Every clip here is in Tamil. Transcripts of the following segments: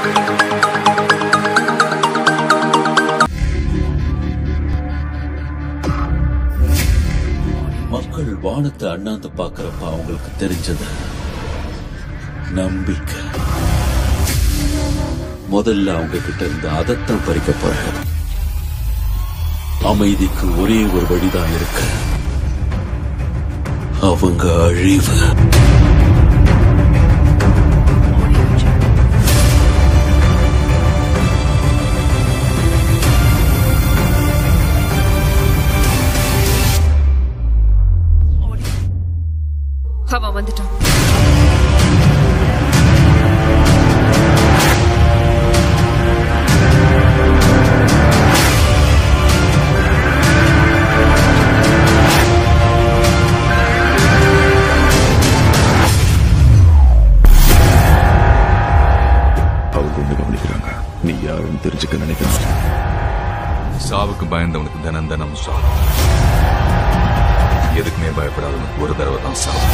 மக்கள் வானத்தை அண்ணாந்து பார்க்கறப்ப அவங்களுக்கு தெரிஞ்சது நம்பிக்கை முதல்ல அவங்க கிட்ட இருந்து அதைத்தான் பறிக்க போறேன் அமைதிக்கு ஒரே ஒரு வழிதான் இருக்கு அவங்க அழிவு அவன் வந்துட்டான் அவங்க ஒண்ணு கவனிக்கிறாங்க நீ யாருன்னு தெரிஞ்சுக்க நினைக்கிறேன் சாவுக்கு பயந்தவனுக்கு தினம் தினம் சாவு எதுக்குமே பயப்படாதவனுக்கு ஒரு தடவை தான் சாவு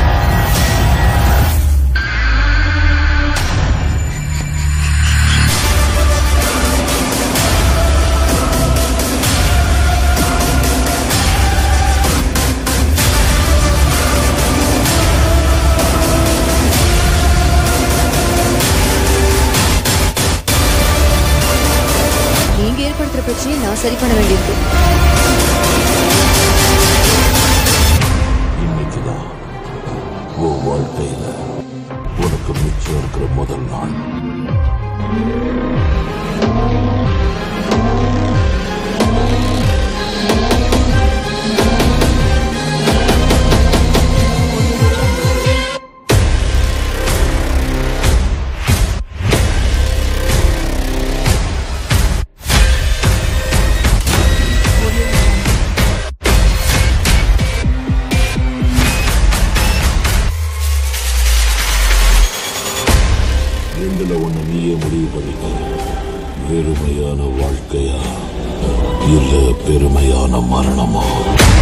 நீங்க ஏற்படுத்துற பிரச்சனையை நான் சரி பண்ண வேண்டியிருக்கு இன்னைக்குதான் உன் வாழ்க்கையில உனக்கு மிச்சம் இருக்கிற முதல் நாள் எதுல ஒண்ணு நீயே முடிவு பண்ணிக்க வெறுமையான வாழ்க்கையா இல்ல பெருமையான மரணமா